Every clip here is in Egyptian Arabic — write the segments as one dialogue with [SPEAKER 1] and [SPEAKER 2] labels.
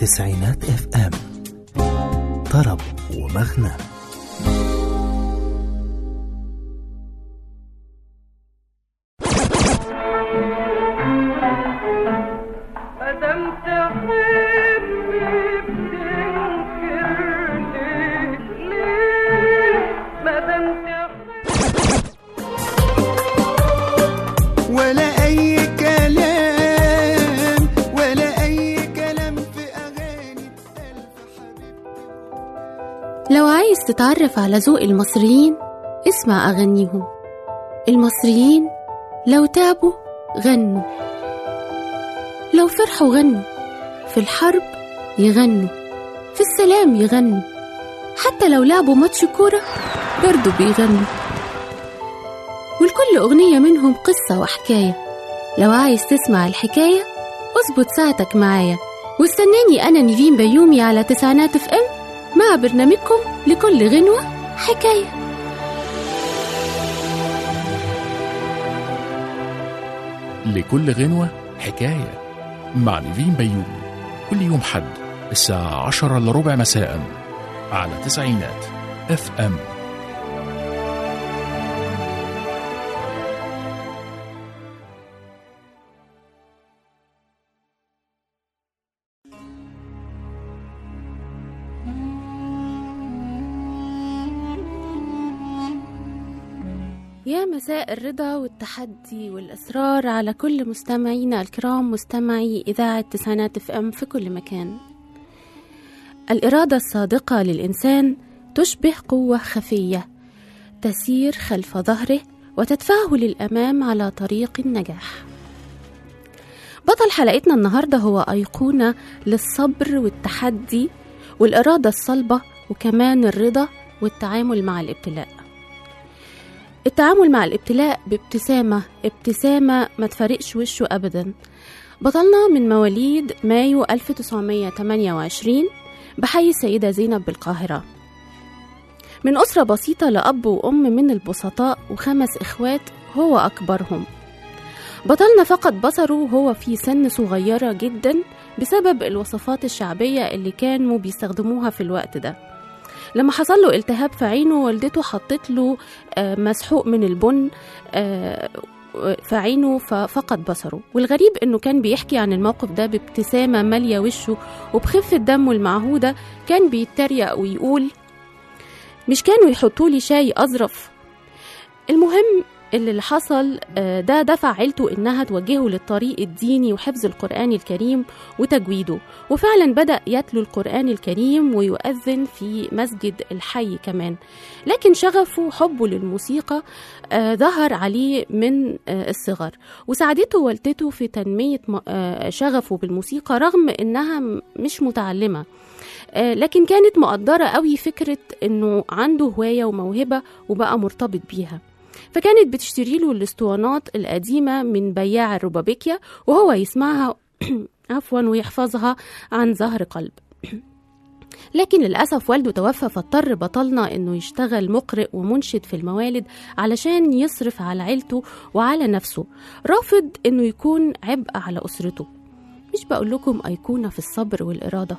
[SPEAKER 1] تسعينات اف ام طرب ومغنى
[SPEAKER 2] مادام تحبني بتنكر ليه ليه مادام تحبني
[SPEAKER 3] ولا أي كلام ولا أي كلام في أغاني ألف حبيب
[SPEAKER 4] لو عايز تتعرف على ذوق المصريين اسمع أغانيهم المصريين لو تعبوا غنوا لو فرحوا غنوا في الحرب يغنوا في السلام يغنوا حتى لو لعبوا ماتش كورة برضو بيغنوا ولكل أغنية منهم قصة وحكاية لو عايز تسمع الحكاية اظبط ساعتك معايا واستناني أنا نيفين بيومي على تسعينات اف ام مع برنامجكم لكل غنوة حكاية
[SPEAKER 5] لكل غنوة حكاية مع نيفين بيومي كل يوم حد الساعة عشرة إلا ربع مساء على تسعينات اف ام
[SPEAKER 4] يا مساء الرضا والتحدي والإصرار على كل مستمعينا الكرام مستمعي إذاعة تسعينات اف ام في كل مكان الإرادة الصادقة للإنسان تشبه قوة خفية تسير خلف ظهره وتدفعه للأمام على طريق النجاح بطل حلقتنا النهاردة هو أيقونة للصبر والتحدي والإرادة الصلبة وكمان الرضا والتعامل مع الابتلاء التعامل مع الابتلاء بابتسامة ابتسامة ما تفرقش وشه أبدا بطلنا من مواليد مايو 1928 بحي السيدة زينب بالقاهرة من أسرة بسيطة لأب وأم من البسطاء وخمس إخوات هو أكبرهم بطلنا فقد بصره وهو في سن صغيرة جدا بسبب الوصفات الشعبية اللي كانوا بيستخدموها في الوقت ده لما حصل له التهاب في عينه والدته حطت له آه، مسحوق من البن آه، في عينه ففقد بصره والغريب انه كان بيحكي عن الموقف ده بابتسامة مالية وشه وبخفة دمه المعهودة كان بيتريق ويقول مش كانوا يحطوا لي شاي أظرف المهم اللي حصل آه، ده دفع عيلته إنها توجهه للطريق الديني وحفظ القرآن الكريم وتجويده وفعلا بدأ يتلو القرآن الكريم ويؤذن في مسجد الحي كمان لكن شغفه وحبه للموسيقى آه، ظهر عليه من آه، الصغر وساعدته والدته في تنمية م- آه، شغفه بالموسيقى رغم إنها م- مش متعلمة آه، لكن كانت مقدرة قوي فكرة إنه عنده هواية وموهبة وبقى مرتبط بيها فكانت بتشتري له الاسطوانات القديمة من بياع الروبابيكيا وهو يسمعها عفوا ويحفظها عن ظهر قلب لكن للأسف والده توفى فاضطر بطلنا إنه يشتغل مقرئ ومنشد في الموالد علشان يصرف على عيلته وعلى نفسه رافض إنه يكون عبء على أسرته مش بقول لكم أيقونة في الصبر والإرادة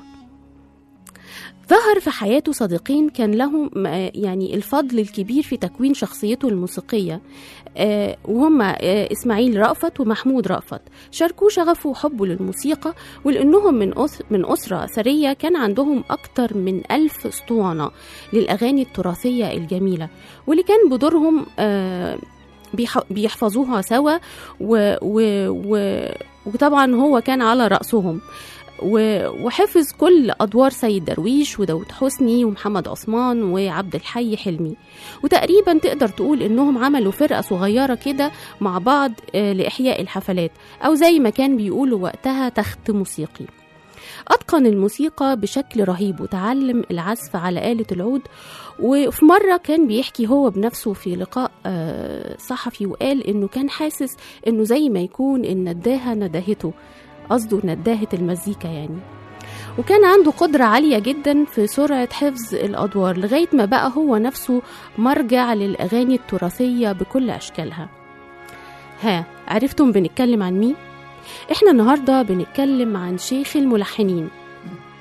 [SPEAKER 4] ظهر في حياته صديقين كان لهم آه، يعني الفضل الكبير في تكوين شخصيته الموسيقية آه، وهما آه، إسماعيل رأفت ومحمود رأفت شاركوه شغفه وحبه للموسيقى ولأنهم من أس- من أسرة أثرية كان عندهم أكتر من ألف اسطوانة للأغاني التراثية الجميلة واللي كان بدورهم آه، بيح- بيحفظوها سوا و و و وطبعا هو كان على رأسهم و- وحفظ كل أدوار سيد درويش وداود حسني ومحمد عثمان وعبد الحي حلمي وتقريبا تقدر تقول إنهم عملوا فرقة صغيرة كده مع بعض آه، لإحياء الحفلات أو زي ما كان بيقولوا وقتها تخت موسيقي أتقن الموسيقى بشكل رهيب وتعلم العزف على آلة العود وفي مرة كان بيحكي هو بنفسه في لقاء آه، صحفي وقال إنه كان حاسس إنه زي ما يكون النداهة ندهته قصده نداهة المزيكا يعني وكان عنده قدرة عالية جدا في سرعة حفظ الأدوار لغاية ما بقى هو نفسه مرجع للأغاني التراثية بكل أشكالها ها عرفتم بنتكلم عن مين؟ احنا النهاردة بنتكلم عن شيخ الملحنين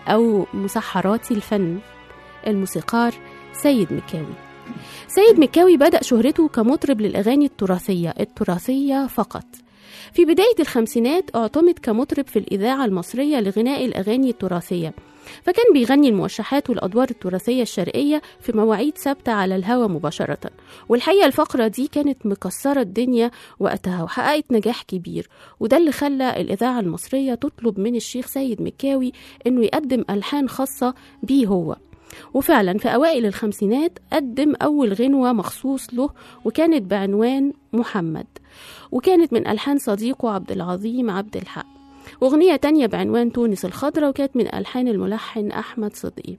[SPEAKER 4] أو مسحراتي الفن الموسيقار سيد مكاوي سيد مكاوي بدأ شهرته كمطرب للأغاني التراثية التراثية فقط في بداية الخمسينات اعتمد كمطرب في الإذاعة المصرية لغناء الأغاني التراثية فكان بيغني الموشحات والأدوار التراثية الشرقية في مواعيد ثابتة على الهوا مباشرة والحقيقة الفقرة دي كانت مكسرة الدنيا وقتها وحققت نجاح كبير وده اللي خلى الإذاعة المصرية تطلب من الشيخ سيد مكاوي إنه يقدم ألحان خاصة بيه هو وفعلا في أوائل الخمسينات قدم أول غنوة مخصوص له وكانت بعنوان محمد وكانت من ألحان صديقه عبد العظيم عبد الحق وأغنية تانية بعنوان تونس الخضراء وكانت من ألحان الملحن أحمد صدقي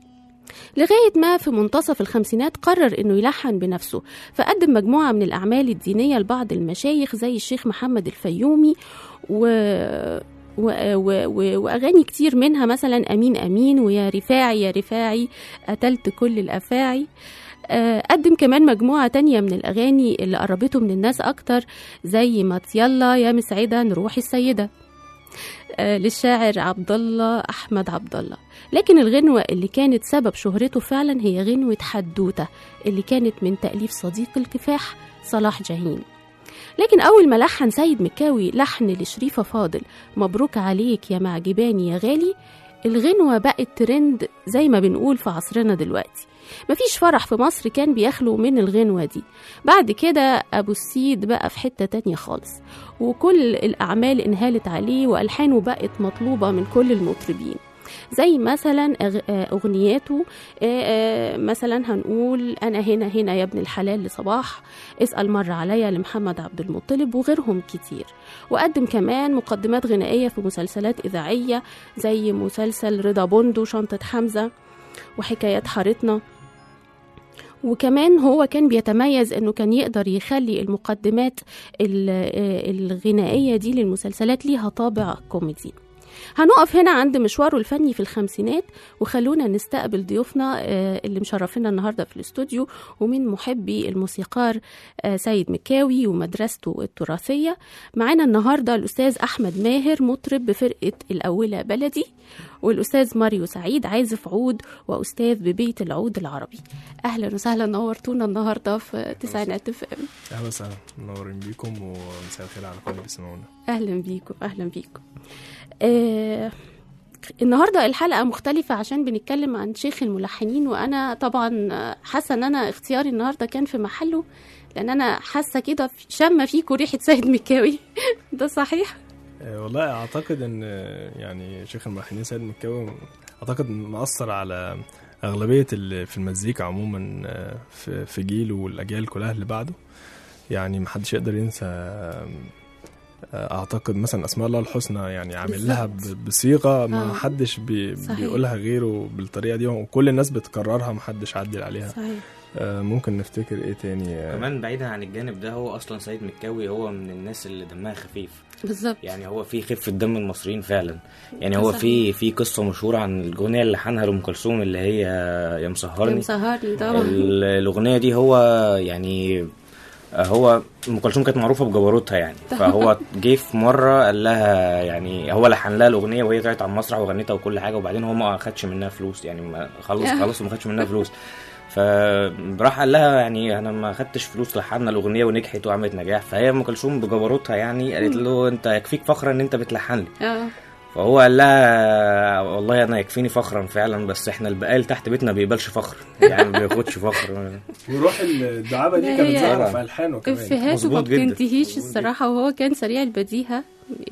[SPEAKER 4] لغاية ما في منتصف الخمسينات قرر إنه يلحن بنفسه فقدم مجموعة من الأعمال الدينية لبعض المشايخ زي الشيخ محمد الفيومي و... و... و... و... وأغاني كتير منها مثلا أمين أمين ويا رفاعي يا رفاعي قتلت كل الأفاعي آه، قدم كمان مجموعة تانية من الأغاني اللي قربته من الناس أكتر زي ما يلا يا مسعدة نروح السيدة آه، للشاعر عبد الله أحمد عبد الله لكن الغنوة اللي كانت سبب شهرته فعلا هي غنوة حدوتة اللي كانت من تأليف صديق الكفاح صلاح جاهين لكن أول ما لحن سيد مكاوي لحن لشريفة فاضل مبروك عليك يا معجباني يا غالي الغنوة بقت ترند زي ما بنقول في عصرنا دلوقتي مفيش فرح في مصر كان بيخلو من الغنوة دي بعد كده أبو السيد بقى في حتة تانية خالص وكل الأعمال انهالت عليه وألحانه بقت مطلوبة من كل المطربين زي مثلا أغ- آه، أغنياته آه، آه، مثلا هنقول أنا هنا هنا يا ابن الحلال لصباح اسأل مر عليا لمحمد عبد المطلب وغيرهم كتير وقدم كمان مقدمات غنائية في مسلسلات إذاعية زي مسلسل رضا بندو شنطة حمزة وحكايات حارتنا وكمان هو كان بيتميز انه كان يقدر يخلي المقدمات ال- آه، الغنائيه دي للمسلسلات ليها طابع كوميدي هنقف هنا عند مشواره الفني في الخمسينات وخلونا نستقبل ضيوفنا آه، اللي مشرفينا النهارده في الاستوديو ومن محبي الموسيقار آه، سيد مكاوي ومدرسته التراثيه معانا النهارده الاستاذ احمد ماهر مطرب بفرقه الاولى بلدي والاستاذ ماريو سعيد عازف عود واستاذ ببيت العود العربي اهلا وسهلا نورتونا النهارده في تسعينات اف ام
[SPEAKER 6] اهلا وسهلا منورين بيكم ومساء الخير على كل اللي بيسمعونا
[SPEAKER 4] اهلا بيكم اهلا بيكم آه النهارده الحلقه مختلفه عشان بنتكلم عن شيخ الملحنين وانا طبعا حاسه ان انا اختياري النهارده كان في محله لان انا حاسه كده في- شامه فيكم ريحه سيد مكاوي ده صحيح
[SPEAKER 6] أه والله اعتقد ان آه، يعني شيخ الملحنين سيد مكاوي اعتقد مأثر على اغلبيه اللي في المزيكا عموما آه، في في جيله والاجيال كلها اللي بعده يعني محدش يقدر ينسى آه، اعتقد مثلا اسماء الله الحسنى يعني عامل لها
[SPEAKER 4] بالظبط.
[SPEAKER 6] ب- بصيغه ما
[SPEAKER 4] آه.
[SPEAKER 6] حدش بي
[SPEAKER 4] صحيح.
[SPEAKER 6] بيقولها غيره بالطريقه دي وكل الناس بتكررها محدش عدل عليها
[SPEAKER 4] صحيح
[SPEAKER 6] آه، ممكن نفتكر ايه تاني آه،
[SPEAKER 7] كمان بعيدا عن الجانب ده هو اصلا سيد مكاوي هو من الناس اللي دمها خفيف
[SPEAKER 4] بالظبط
[SPEAKER 7] يعني هو في خفه دم المصريين فعلا يعني هو
[SPEAKER 4] صحيح.
[SPEAKER 7] في في قصه مشهوره عن الاغنيه اللي لحنها لام كلثوم اللي هي يا مسهرني
[SPEAKER 4] مسهرني طبعا
[SPEAKER 7] ال- الاغنيه دي هو يعني هو ام كلثوم كانت معروفه بجبروتها يعني فهو جه في مره قال لها يعني هو لحن لها الاغنيه وهي طلعت على المسرح وغنتها وكل حاجه وبعدين هو ما خدش منها فلوس يعني ما خلص خلص وما خدش منها فلوس فراح قال لها يعني انا ما خدتش فلوس لحنا الاغنيه ونجحت وعملت نجاح فهي ام كلثوم بجبروتها يعني قالت له انت يكفيك فخرا ان انت بتلحن لي
[SPEAKER 4] اه
[SPEAKER 7] فهو قال لها والله انا يكفيني فخرا فعلا بس احنا البقال تحت بيتنا بيقبلش فخر يعني ما بياخدش فخر
[SPEAKER 6] وروح الدعابه دي
[SPEAKER 4] لا،
[SPEAKER 6] كانت
[SPEAKER 4] هي-
[SPEAKER 6] ظاهره في الحانه كمان
[SPEAKER 4] افهاته ما
[SPEAKER 7] مظبوط جدا.
[SPEAKER 4] بتنتهيش الصراحه وهو كان سريع البديهه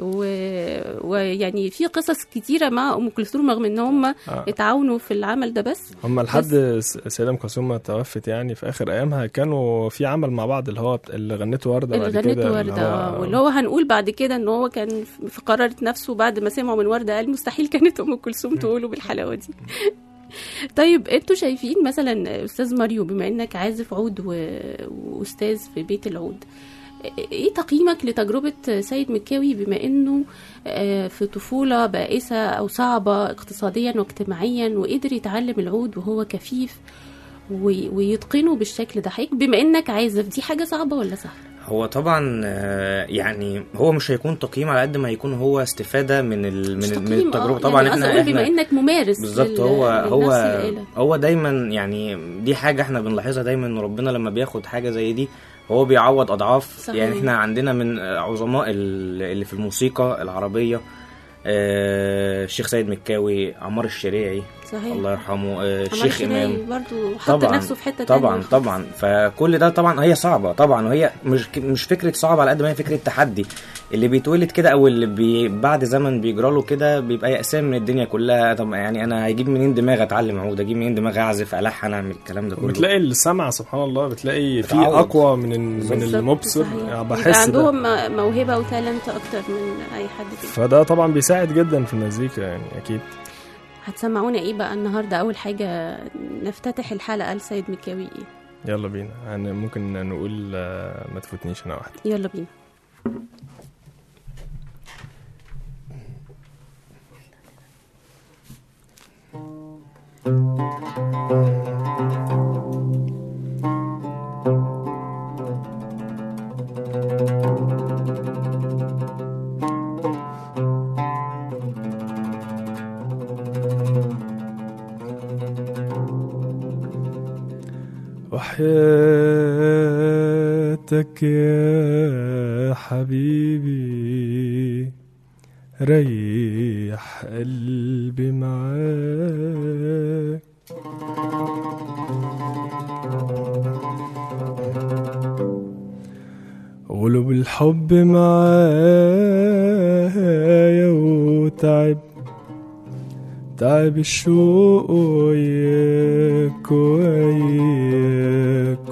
[SPEAKER 4] و- ويعني في قصص كتيره مع ام كلثوم رغم ان هم
[SPEAKER 6] آه.
[SPEAKER 4] اتعاونوا في العمل ده بس
[SPEAKER 6] هم لحد س- سيدة ام كلثوم ما توفت يعني في اخر ايامها كانوا في عمل مع بعض اللي هو بت- اللي غنته ورده
[SPEAKER 4] اللي
[SPEAKER 6] بعد كده
[SPEAKER 4] غنته
[SPEAKER 6] اللي
[SPEAKER 4] ورده
[SPEAKER 6] هو-
[SPEAKER 4] آه، واللي هو هنقول بعد كده ان هو كان في قرارة نفسه بعد ما سمعوا من ورده قال مستحيل كانت ام كلثوم تقوله بالحلاوه دي طيب انتوا شايفين مثلا استاذ ماريو بما انك عازف عود و... واستاذ في بيت العود ايه تقييمك لتجربة سيد مكاوي بما انه آه، في طفولة بائسة او صعبة اقتصاديا واجتماعيا وقدر يتعلم العود وهو كفيف وي- ويتقنه بالشكل ده حضرتك بما انك عازف دي حاجة صعبة ولا سهلة؟
[SPEAKER 7] هو طبعا آه، يعني هو مش هيكون تقييم على قد ما هيكون هو استفاده من ال...
[SPEAKER 4] مش
[SPEAKER 7] من, من
[SPEAKER 4] تقييم،
[SPEAKER 7] التجربه
[SPEAKER 4] آه،
[SPEAKER 7] طبعا
[SPEAKER 4] يعني
[SPEAKER 7] احنا
[SPEAKER 4] قصدي أقول بما
[SPEAKER 7] احنا
[SPEAKER 4] انك ممارس
[SPEAKER 7] بالظبط
[SPEAKER 4] لل-
[SPEAKER 7] هو
[SPEAKER 4] لنفس
[SPEAKER 7] هو
[SPEAKER 4] الآلة.
[SPEAKER 7] هو دايما يعني دي حاجه احنا بنلاحظها دايما ان ربنا لما بياخد حاجه زي دي هو بيعوض اضعاف
[SPEAKER 4] صحيح.
[SPEAKER 7] يعني احنا عندنا من عظماء ال- اللي في الموسيقى العربيه آه، الشيخ سيد مكاوي عمار الشريعي
[SPEAKER 4] صحيح
[SPEAKER 7] الله يرحمه آه،
[SPEAKER 4] عمر
[SPEAKER 7] الشيخ امام
[SPEAKER 4] برضو حط
[SPEAKER 7] طبعا
[SPEAKER 4] نفسه في حته تانية
[SPEAKER 7] طبعا
[SPEAKER 4] خالص.
[SPEAKER 7] طبعا فكل ده طبعا هي صعبه طبعا وهي مش مش فكره صعبه على قد ما هي فكره تحدي اللي بيتولد كده او اللي بي بعد زمن بيجرى له كده بيبقى يأسان من الدنيا كلها طب يعني انا هيجيب منين دماغ اتعلم عود اجيب منين دماغ اعزف الحن اعمل الكلام ده كله
[SPEAKER 6] بتلاقي السمع سبحان الله بتلاقي في
[SPEAKER 7] بتعوض.
[SPEAKER 6] اقوى من ال- من
[SPEAKER 4] بالظبط،
[SPEAKER 6] المبصر
[SPEAKER 4] صحيح.
[SPEAKER 6] يعني
[SPEAKER 4] بيبقى
[SPEAKER 6] بحس ده
[SPEAKER 4] عندهم م- موهبه وتالنت اكتر من اي حد تاني
[SPEAKER 6] فده طبعا بيساعد جدا في المزيكا يعني اكيد
[SPEAKER 4] هتسمعونا ايه بقى النهارده اول حاجه نفتتح الحلقه لسيد مكاوي ايه
[SPEAKER 6] يلا بينا يعني ممكن نقول آه، ما تفوتنيش انا واحده
[SPEAKER 4] يلا بينا
[SPEAKER 6] وحياتك يا حبيبي ريح قلبي معاك قلوب الحب معايا وتعب تعب الشوق وياك وياك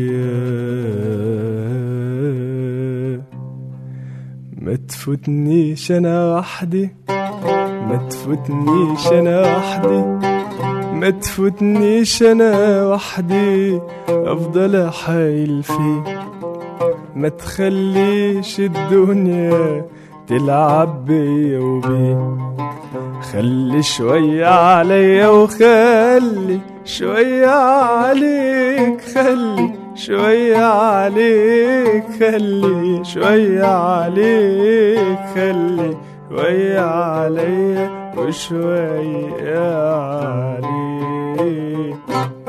[SPEAKER 6] وياك ما تفوتنيش انا وحدي ما تفوتنيش انا وحدي ما تفوتنيش انا وحدي افضل احايل فيك ما تخليش الدنيا تلعب بيا وبيك خلي شوية عليا وخلي شوية عليك خلي شوية عليك خلي شوية عليك خلي شوية عليا وشوية عليك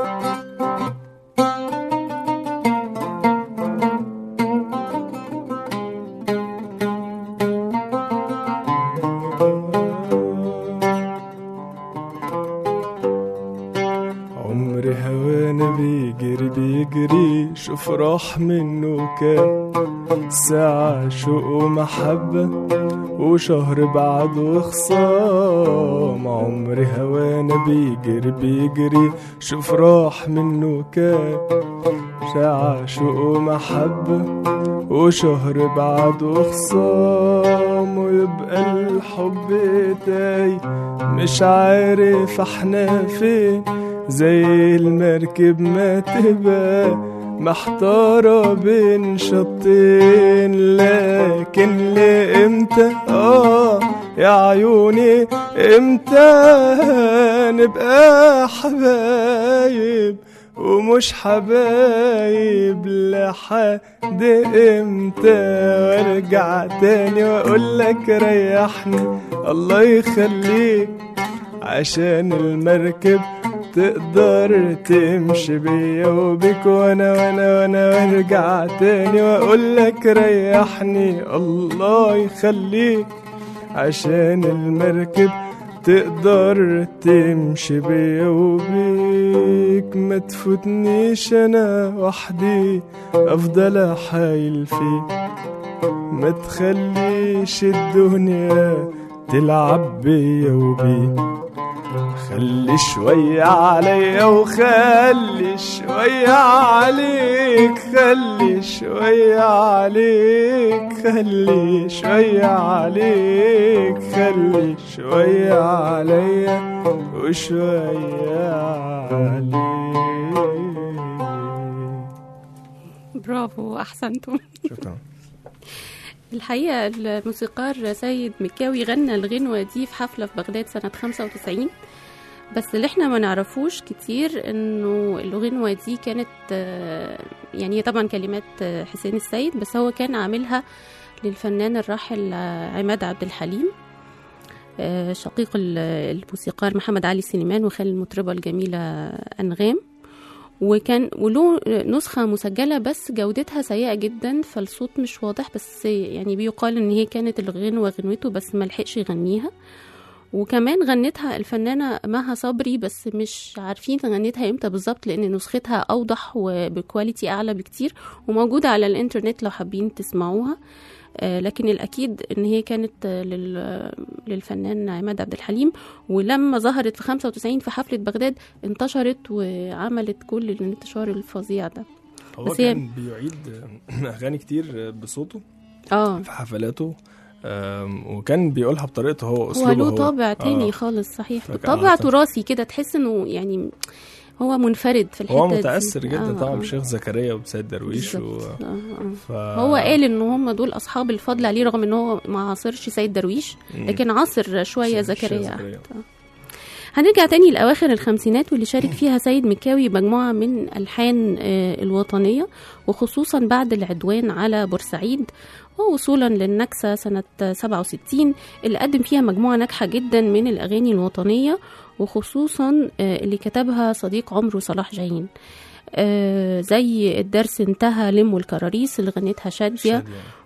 [SPEAKER 6] عمري هوانا بيجري بيجري شوف راح منه كام ساعة شوق ومحبة وشهر بعد وخصام عمري هوانا بيجري بيجري شوف راح منه كام ساعة شوق ومحبة وشهر بعد وخصام ويبقى الحب تاي مش عارف احنا فين زي المركب ما تبقى محتارة بين شطين لكن لامتى اه يا عيوني امتى نبقى حبايب ومش حبايب لحد امتى وارجع تاني واقول لك ريحني الله يخليك عشان المركب تقدر تمشي بيا وبيك وانا وانا وانا وارجع تاني واقول لك ريحني الله يخليك عشان المركب تقدر تمشي بيا وبيك ما تفوتنيش انا وحدي افضل احايل فيك ما تخليش الدنيا تلعب بيا وبيك خلي شوية عليا وخلي شوية عليك خلي شوية عليك خلي شوية عليك خلي شوية عليا وشوية عليك
[SPEAKER 4] برافو احسنتم
[SPEAKER 6] شكرا
[SPEAKER 4] الحقيقة الموسيقار سيد مكاوي غنى الغنوة دي في حفلة في بغداد سنة 95 بس اللي احنا ما نعرفوش كتير انه الغنوة دي كانت آه، يعني هي طبعا كلمات آه، حسين السيد بس هو كان عاملها للفنان الراحل آه، عماد عبد الحليم آه، شقيق ال- الموسيقار محمد علي سليمان وخال المطربة الجميلة أنغام وكان وله نسخة مسجلة بس جودتها سيئة جدا فالصوت مش واضح بس يعني بيقال ان هي كانت الغنوة غنوته بس ملحقش يغنيها وكمان غنتها الفنانة مها صبري بس مش عارفين غنتها امتى بالظبط لان نسختها اوضح وبكواليتي اعلى بكتير وموجودة على الانترنت لو حابين تسمعوها آه، لكن الاكيد ان هي كانت آه، لل- للفنان عماد عبد الحليم ولما ظهرت في 95 في حفلة بغداد انتشرت وعملت كل الانتشار الفظيع ده
[SPEAKER 6] هو
[SPEAKER 4] بس هي-
[SPEAKER 6] كان بيعيد اغاني كتير بصوته
[SPEAKER 4] اه
[SPEAKER 6] في حفلاته آم، وكان بيقولها بطريقته هو
[SPEAKER 4] هو
[SPEAKER 6] اسلوبه
[SPEAKER 4] له
[SPEAKER 6] هو
[SPEAKER 4] طابع تاني
[SPEAKER 6] آه.
[SPEAKER 4] خالص صحيح
[SPEAKER 6] فكان
[SPEAKER 4] طابع
[SPEAKER 6] أعتقد-
[SPEAKER 4] تراثي كده تحس انه يعني هو منفرد في الحته
[SPEAKER 6] هو
[SPEAKER 4] دي.
[SPEAKER 6] متاثر جدا
[SPEAKER 4] آه،
[SPEAKER 6] طبعا
[SPEAKER 4] آه.
[SPEAKER 6] بشيخ زكريا وبسيد درويش و...
[SPEAKER 4] بالظبط. آه، آه.
[SPEAKER 6] ف...
[SPEAKER 4] هو قال ان هم دول اصحاب الفضل عليه رغم ان هو ما عاصرش سيد درويش
[SPEAKER 6] مم.
[SPEAKER 4] لكن عاصر شويه
[SPEAKER 6] شيخ- شيخ
[SPEAKER 4] زكريا هنرجع تاني لأواخر الخمسينات واللي شارك فيها سيد مكاوي مجموعة من ألحان آه، الوطنية وخصوصا بعد العدوان على بورسعيد ووصولا للنكسة سنة 67 اللي قدم فيها مجموعة ناجحة جدا من الأغاني الوطنية وخصوصا آه، اللي كتبها صديق عمره صلاح جاهين آه، زي الدرس انتهى لم الكراريس اللي غنتها شادية
[SPEAKER 6] شادية.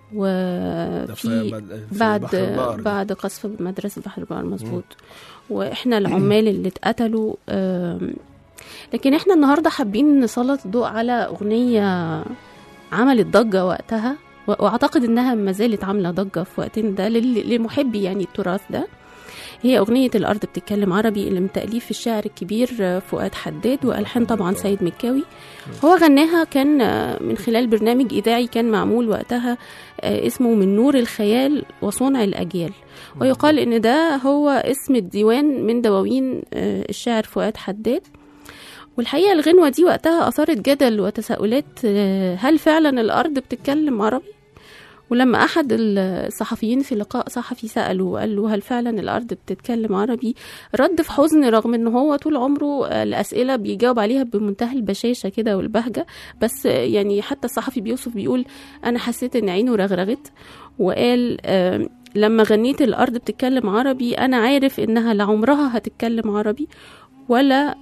[SPEAKER 6] ده في
[SPEAKER 4] وفي
[SPEAKER 6] مد- في
[SPEAKER 4] بعد
[SPEAKER 6] بحر البقر ده.
[SPEAKER 4] بعد قصف مدرسة بحر البقر مظبوط واحنا العمال اللي اتقتلوا آم، لكن احنا النهارده حابين نسلط الضوء على اغنيه عملت ضجه وقتها و- واعتقد انها ما زالت عامله ضجه في وقتنا ده لل- لمحبي يعني التراث ده هي أغنية الأرض بتتكلم عربي اللي من تأليف الشاعر الكبير آه، فؤاد حداد وألحان طبعا سيد مكاوي هو غناها كان آه، من خلال برنامج إذاعي كان معمول وقتها آه، اسمه من نور الخيال وصنع الأجيال ويقال إن ده هو اسم الديوان من دواوين آه، الشاعر فؤاد حداد والحقيقة الغنوة دي وقتها أثارت جدل وتساؤلات آه، هل فعلا الأرض بتتكلم عربي؟ ولما أحد الصحفيين في لقاء صحفي سأله وقال له هل فعلا الأرض بتتكلم عربي رد في حزن رغم إن هو طول عمره آه، الأسئلة بيجاوب عليها بمنتهى البشاشة كده والبهجة بس آه، يعني حتى الصحفي بيوصف بيقول أنا حسيت إن عينه رغرغت وقال آه، لما غنيت الأرض بتتكلم عربي أنا عارف إنها لعمرها هتتكلم عربي ولا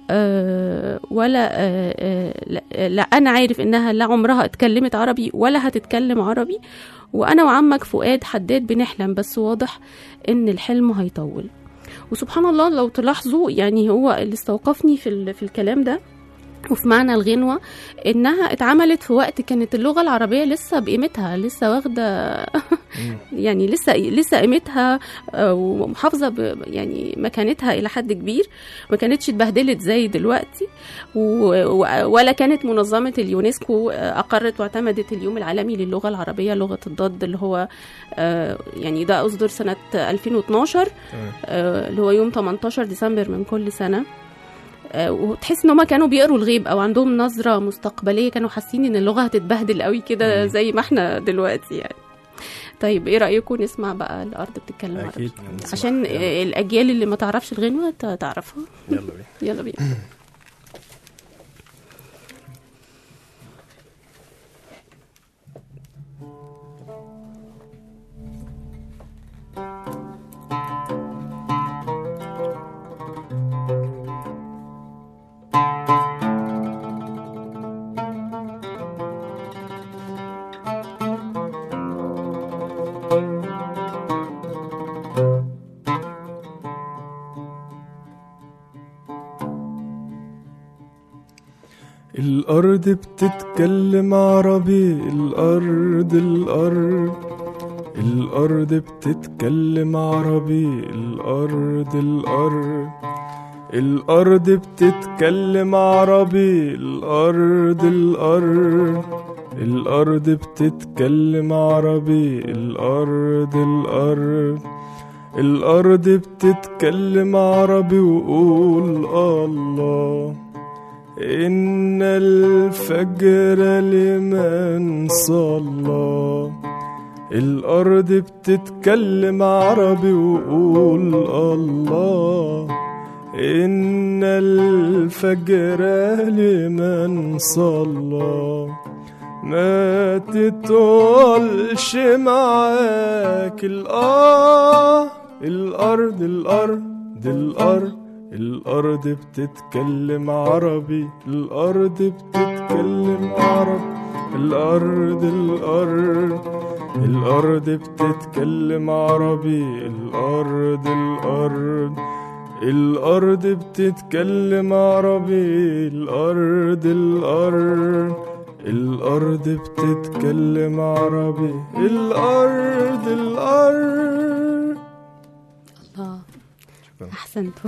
[SPEAKER 4] آه ولا آه آه لا, لا انا عارف انها لا عمرها اتكلمت عربي ولا هتتكلم عربي وانا وعمك فؤاد حداد بنحلم بس واضح ان الحلم هيطول وسبحان الله لو تلاحظوا يعني هو اللي استوقفني في ال- في الكلام ده وفي معنى الغنوة إنها اتعملت في وقت كانت اللغة العربية لسه بقيمتها لسه واخدة يعني لسه لسه قيمتها آه، ومحافظة ب- يعني مكانتها إلى حد كبير ما كانتش اتبهدلت زي دلوقتي و- و- ولا كانت منظمة اليونسكو آه، أقرت واعتمدت اليوم العالمي للغة العربية لغة الضاد اللي هو آه، يعني ده أصدر سنة 2012
[SPEAKER 6] تمام.
[SPEAKER 4] آه، اللي هو يوم 18 ديسمبر من كل سنة آه، وتحس ان هم كانوا بيقروا الغيب او عندهم نظره مستقبليه كانوا حاسين ان اللغه هتتبهدل قوي كده
[SPEAKER 6] مم.
[SPEAKER 4] زي ما احنا دلوقتي يعني طيب ايه رايكم نسمع بقى الارض بتتكلم عربي
[SPEAKER 6] اكيد نسمع.
[SPEAKER 4] عشان
[SPEAKER 6] يلا.
[SPEAKER 4] آه، الاجيال اللي ما تعرفش الغنوه ت- تعرفها
[SPEAKER 6] يلا بينا
[SPEAKER 4] يلا بينا
[SPEAKER 6] الأرض بتتكلم عربي الأرض الأرض الأرض بتتكلم عربي الأرض الأرض الأرض بتتكلم عربي الأرض الأرض الأرض بتتكلم عربي الأرض الأرض الأرض بتتكلم عربي وقول الله إن الفجر لمن صلى الأرض بتتكلم عربي وقول الله إن الفجر لمن صلى ما تطولش معاك الآه الأرض الأرض الأرض الأرض بتتكلم عربي الأرض بتتكلم عربي الأرض الأرض الأرض بتتكلم عربي الأرض الأرض الأرض بتتكلم عربي الأرض الأرض الأرض بتتكلم عربي الأرض الأرض
[SPEAKER 4] الله احسنتوا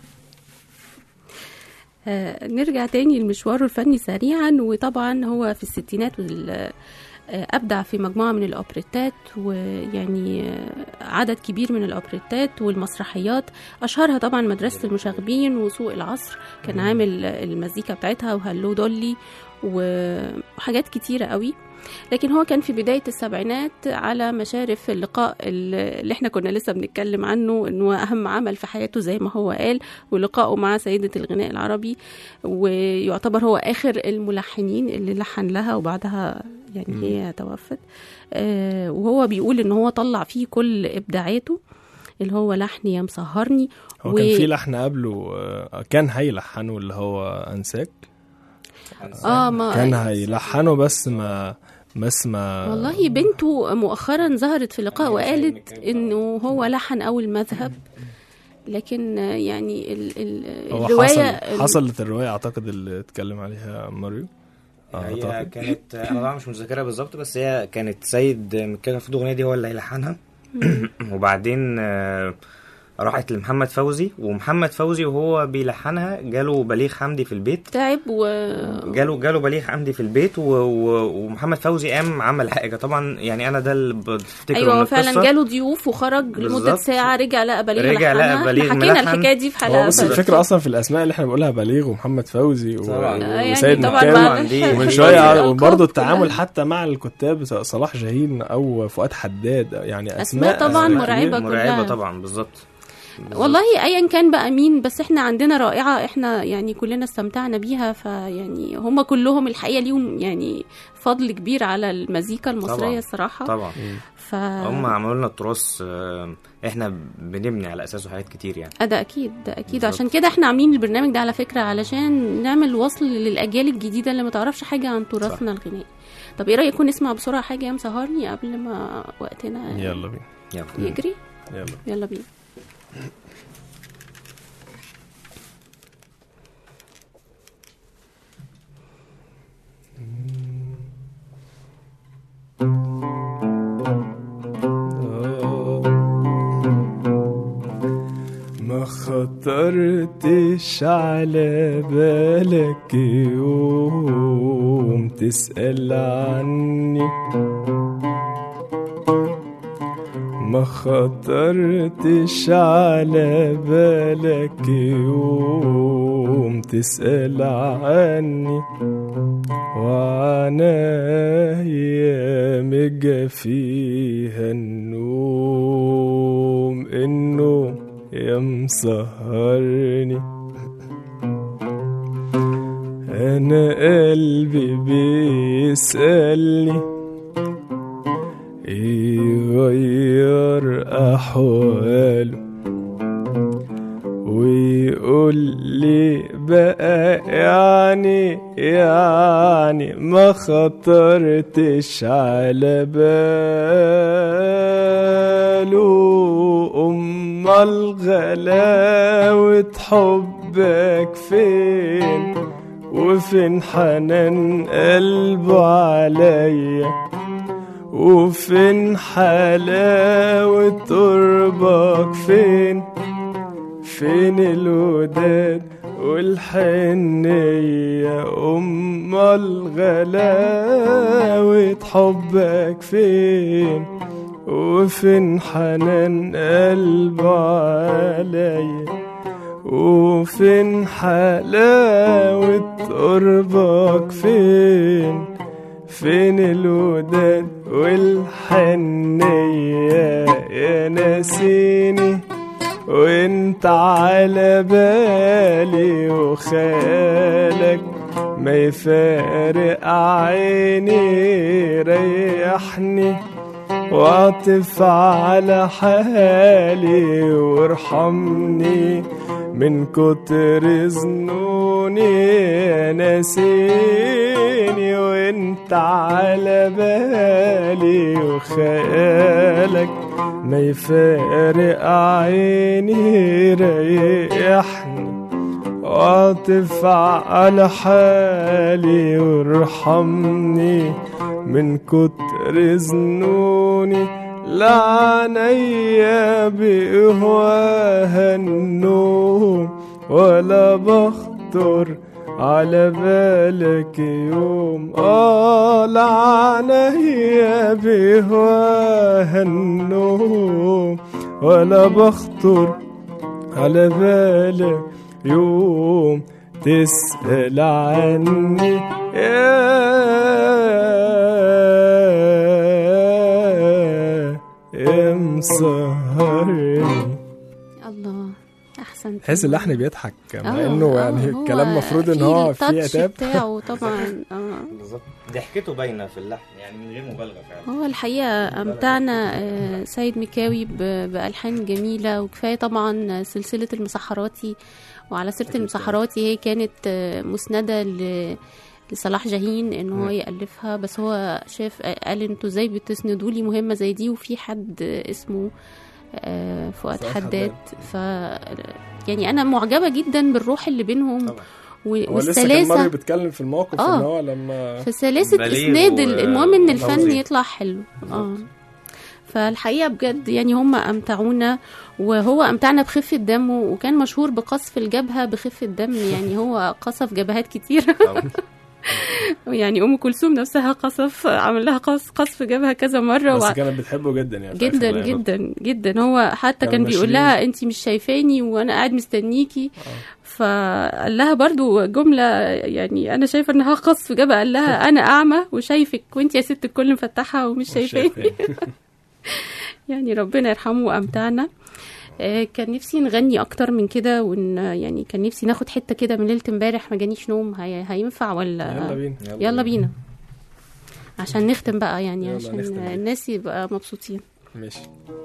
[SPEAKER 4] آه، نرجع تاني لمشواره الفني سريعا وطبعا هو في الستينات وال- آه، أبدع في مجموعة من الأوبريتات ويعني آه، عدد كبير من الأوبريتات والمسرحيات أشهرها طبعا مدرسة المشاغبين وسوق العصر كان عامل المزيكا بتاعتها وهلو دولي وحاجات كتيرة قوي لكن هو كان في بداية السبعينات على مشارف اللقاء اللي احنا كنا لسه بنتكلم عنه انه اهم عمل في حياته زي ما هو قال ولقائه مع سيدة الغناء العربي ويعتبر هو اخر الملحنين اللي لحن لها وبعدها يعني هي توفت آه وهو بيقول ان هو طلع فيه كل ابداعاته اللي هو لحن يا مسهرني
[SPEAKER 6] هو كان في لحن قبله آه، كان هيلحنه اللي هو أنساك
[SPEAKER 4] اه ما
[SPEAKER 6] كان هيلحنه بس ما بس ما
[SPEAKER 4] والله بنته مؤخرا ظهرت في لقاء وقالت انه هو لحن اول مذهب لكن يعني ال ال
[SPEAKER 6] هو
[SPEAKER 4] الروايه
[SPEAKER 6] حصل حصلت الرواية أعتقد اللي اتكلم عليها ماريو
[SPEAKER 7] هي
[SPEAKER 6] أعتقد
[SPEAKER 7] كانت انا طبعا مش متذكرها بالظبط بس هي كانت سيد مكان في الاغنيه دي هو اللي هيلحنها وبعدين آه، راحت لمحمد فوزي ومحمد فوزي وهو بيلحنها جاله بليغ حمدي في البيت
[SPEAKER 4] تعب و
[SPEAKER 7] جاله جاله بليغ حمدي في البيت و... و... ومحمد فوزي قام عمل حاجه طبعا يعني انا ده اللي بفتكره
[SPEAKER 4] ايوه
[SPEAKER 7] من
[SPEAKER 4] هو فعلا
[SPEAKER 7] القصة.
[SPEAKER 4] جاله ضيوف وخرج لمده
[SPEAKER 7] بالظبط.
[SPEAKER 4] ساعه رجع لقى بليغ
[SPEAKER 7] رجع لقى
[SPEAKER 4] لحنها.
[SPEAKER 7] بليغ
[SPEAKER 4] إحنا حكينا
[SPEAKER 7] ملحن.
[SPEAKER 4] الحكايه دي في
[SPEAKER 6] هو
[SPEAKER 4] حلقه
[SPEAKER 6] بص
[SPEAKER 4] فاتت.
[SPEAKER 6] الفكرة أصلا في الأسماء اللي احنا بنقولها بليغ ومحمد فوزي و...
[SPEAKER 7] طبعاً.
[SPEAKER 4] يعني
[SPEAKER 6] وسيد
[SPEAKER 4] طبعاً
[SPEAKER 6] مكاوي
[SPEAKER 4] بعد
[SPEAKER 7] دي
[SPEAKER 4] الحلقة
[SPEAKER 6] ومن
[SPEAKER 4] دي
[SPEAKER 6] شوية
[SPEAKER 4] الألقاب
[SPEAKER 6] وبرضه
[SPEAKER 4] كلها.
[SPEAKER 6] التعامل حتى مع الكتاب س- صلاح جاهين أو فؤاد حداد يعني
[SPEAKER 4] أسماء
[SPEAKER 6] أسماء
[SPEAKER 4] طبعاً
[SPEAKER 6] أسماء
[SPEAKER 4] مرعبة
[SPEAKER 6] كبيرة.
[SPEAKER 4] كلها.
[SPEAKER 7] مرعبه طبعا بالظبط
[SPEAKER 4] والله ايا كان بقى مين بس احنا عندنا رائعه احنا يعني كلنا استمتعنا بيها فيعني هم كلهم الحقيقه ليهم يعني فضل كبير على المزيكا المصريه
[SPEAKER 7] طبعاً.
[SPEAKER 4] الصراحه
[SPEAKER 7] طبعا
[SPEAKER 4] ف
[SPEAKER 7] هم عملوا لنا التراث آه، احنا بنبني على اساسه حاجات كتير يعني
[SPEAKER 4] آه، ده اكيد ده اكيد
[SPEAKER 7] بالظبط.
[SPEAKER 4] عشان كده احنا عاملين البرنامج ده على فكره علشان نعمل وصل للاجيال الجديده اللي ما تعرفش حاجه عن تراثنا الغنائي طب ايه رايكم نسمع بسرعه حاجه يا مسهرني قبل ما وقتنا
[SPEAKER 6] يلا بينا
[SPEAKER 7] يلا
[SPEAKER 4] يجري
[SPEAKER 6] يلا
[SPEAKER 4] يلا بينا
[SPEAKER 6] ما خطرتش على بالك يوم تسأل عني ما خطرتش على بالك يوم تسأل عني وعنايا مجا فيها النوم النوم يا مسهرني انا قلبي بيسألني يغير احواله ويقول لي بقى يعني يعني ما خطرتش على باله امال غلاوة حبك فين وفين حنان قلبه عليا وفين حلاوة قربك فين فين الوداد والحنية أمال غلاوة حبك فين وفين حنان قلبه عليا وفين حلاوة قربك فين فين الوداد والحنية يا ناسيني وانت على بالي وخيالك ما يفارق عيني ريحني واعطف على حالي وارحمني من كتر ظنوني ناسيني وانت على بالي وخيالك ما يفارق عيني ريحني واعطف على حالي وارحمني من كتر ظنوني لعنيا بإهواها النوم ولا بخطر على بالك يوم آه لعنيا بإهواها النوم ولا بخطر على بالك يوم تسأل عني يا يا مسهرني
[SPEAKER 4] الله احسن
[SPEAKER 6] تحس اللحن بيضحك مع
[SPEAKER 4] آه،
[SPEAKER 6] انه
[SPEAKER 4] آه،
[SPEAKER 6] يعني
[SPEAKER 4] هو
[SPEAKER 6] الكلام مفروض ان
[SPEAKER 4] في
[SPEAKER 6] هو فيه
[SPEAKER 4] التاتش
[SPEAKER 6] عتاب
[SPEAKER 4] بتاعه طبعا اه
[SPEAKER 7] بالظبط ضحكته باينه في اللحن يعني من غير مبالغه فعلا
[SPEAKER 4] هو الحقيقة أمتعنا آه، سيد مكاوي ب- بألحان جميلة وكفاية طبعا سلسلة المسحراتي وعلى سيرة المسحراتي هي كانت آه، مسندة ل لصلاح جاهين ان هو
[SPEAKER 7] مم.
[SPEAKER 4] يالفها بس هو شاف قال انتوا ازاي بتسندوا لي مهمه زي دي وفي حد اسمه آه، فؤاد
[SPEAKER 6] فؤاد
[SPEAKER 4] حداد ف يعني انا معجبه جدا بالروح اللي بينهم
[SPEAKER 6] طبعا
[SPEAKER 4] و-
[SPEAKER 6] هو لسه كان
[SPEAKER 4] والسلاسه
[SPEAKER 6] ماريو بيتكلم في الموقف
[SPEAKER 4] آه.
[SPEAKER 6] ان هو لما
[SPEAKER 4] فسلاسة
[SPEAKER 7] بليغ
[SPEAKER 4] اسناد
[SPEAKER 7] و-
[SPEAKER 4] ال- المهم ان الفن
[SPEAKER 7] وفوزي.
[SPEAKER 4] يطلع حلو اه فالحقيقه بجد يعني هم امتعونا وهو امتعنا بخفه دمه وكان مشهور بقصف الجبهه بخفه دم يعني هو قصف جبهات كتير
[SPEAKER 7] طبعاً.
[SPEAKER 4] يعني ام كلثوم نفسها قصف عمل لها قص قصف جبهه كذا مره
[SPEAKER 6] بس
[SPEAKER 4] وع-
[SPEAKER 6] كانت بتحبه جدا يعني في آخر
[SPEAKER 4] جدا
[SPEAKER 6] الأيام.
[SPEAKER 4] جدا جدا هو حتى
[SPEAKER 6] كانوا
[SPEAKER 4] كان بيقول
[SPEAKER 6] ماشيين.
[SPEAKER 4] لها انت مش شايفاني وانا قاعد مستنيكي فقال لها برضو جملة يعني أنا شايفة إنها قصف جبهة قال لها أنا أعمى وشايفك وأنت يا ست الكل مفتحة ومش
[SPEAKER 6] مش
[SPEAKER 4] شايفاني
[SPEAKER 6] شايفاني.
[SPEAKER 4] يعني ربنا يرحمه وأمتعنا آه، كان نفسي نغني أكتر من كده وإن يعني كان نفسي ناخد حتة كده من ليلة امبارح ما جانيش نوم هي... هينفع ولا
[SPEAKER 6] يلا بينا
[SPEAKER 4] يلا بينا عشان نختم بقى يعني
[SPEAKER 6] يلا
[SPEAKER 4] عشان
[SPEAKER 6] نختم.
[SPEAKER 4] الناس يبقى مبسوطين
[SPEAKER 6] ماشي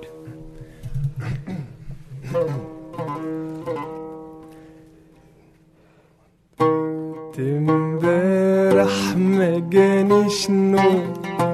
[SPEAKER 6] امبارح ما جانيش نوم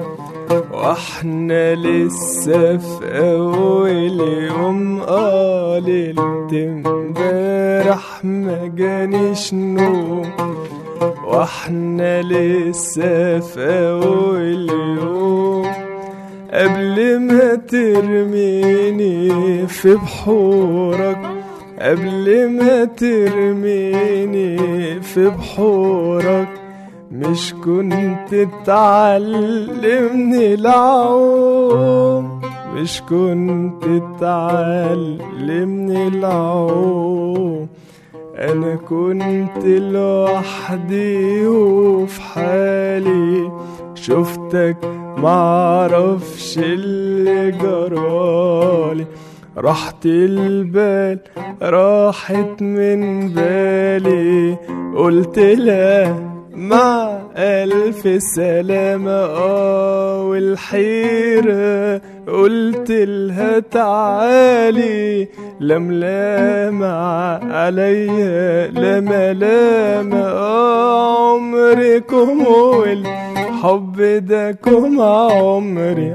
[SPEAKER 6] واحنا لسه في اول يوم اه ليلة امبارح ما جانيش نوم واحنا لسه في اول يوم قبل ما ترميني في بحورك قبل ما ترميني في بحورك مش كنت تعلمني العوم مش كنت تعلمني العوم انا كنت لوحدي وفي حالي شفتك معرفش اللي جرالي راحت البال راحت من بالي قلت لا مع ألف سلامة آه والحيرة قلت لها تعالي لملامة عليا لما لامة آه عمركم والحب ده كم عمري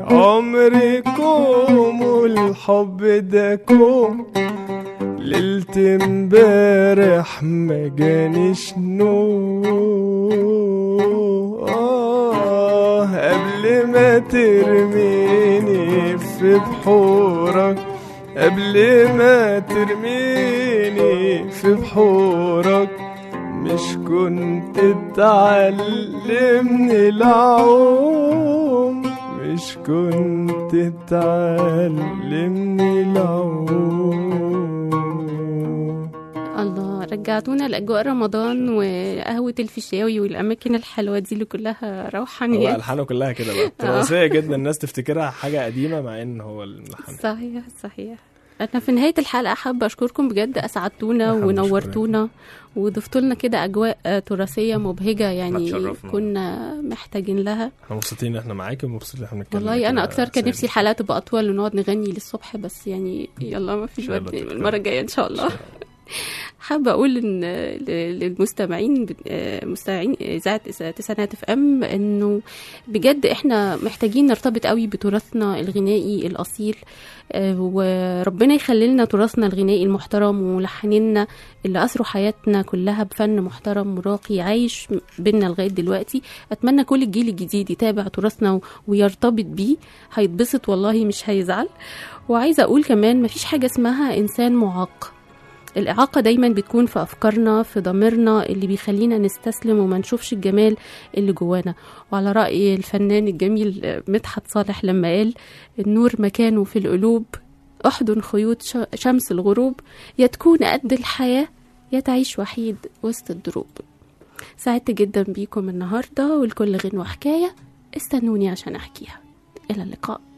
[SPEAKER 6] عمركم والحب ده كم ليلة امبارح ما جانيش نوم آه قبل ما ترميني في بحورك قبل ما ترميني في بحورك مش كنت تعلمني العوم مش كنت تعلمني العوم
[SPEAKER 4] الله رجعتونا لأجواء رمضان وقهوة الفيشاوي والأماكن الحلوة دي اللي كلها
[SPEAKER 6] هو
[SPEAKER 4] روحانيات
[SPEAKER 6] ألحانه كلها كده بقى تراثية جدا الناس تفتكرها حاجة قديمة مع إن هو الملحن
[SPEAKER 4] صحيح صحيح انا في نهايه الحلقه حابه اشكركم بجد اسعدتونا
[SPEAKER 6] إحنا
[SPEAKER 4] ونورتونا وضفتوا لنا كده اجواء آه، تراثيه مبهجه يعني
[SPEAKER 7] تشرفنا.
[SPEAKER 4] كنا محتاجين لها
[SPEAKER 6] احنا مبسوطين ان احنا معاكي ومبسوطين ان احنا بنتكلم
[SPEAKER 4] والله انا
[SPEAKER 6] كده
[SPEAKER 4] اكتر كان
[SPEAKER 6] سهل.
[SPEAKER 4] نفسي الحلقه تبقى اطول ونقعد نغني للصبح بس يعني يلا ما فيش
[SPEAKER 6] إن شاء الله
[SPEAKER 4] وقت
[SPEAKER 6] تتكرر.
[SPEAKER 4] المره الجايه ان شاء الله حابة أقول إن ل- للمستمعين آه، مستمعين إذاعة تسعينات اف ام إنه بجد إحنا محتاجين نرتبط قوي بتراثنا الغنائي الأصيل آه، وربنا يخلي لنا تراثنا الغنائي المحترم وملحنينا اللي أثروا حياتنا كلها بفن محترم وراقي عايش بينا لغاية دلوقتي أتمنى كل الجيل الجديد يتابع تراثنا و- ويرتبط بيه هيتبسط والله مش هيزعل وعايزة أقول كمان مفيش حاجة اسمها إنسان معاق الإعاقة دايما بتكون في أفكارنا في ضميرنا اللي بيخلينا نستسلم وما نشوفش الجمال اللي جوانا وعلى رأي الفنان الجميل آه، مدحت صالح لما قال النور مكانه في القلوب أحضن خيوط ش- شمس الغروب يا تكون قد الحياة يا تعيش وحيد وسط الدروب سعدت جدا بيكم النهاردة والكل غنوة حكاية استنوني عشان أحكيها إلى اللقاء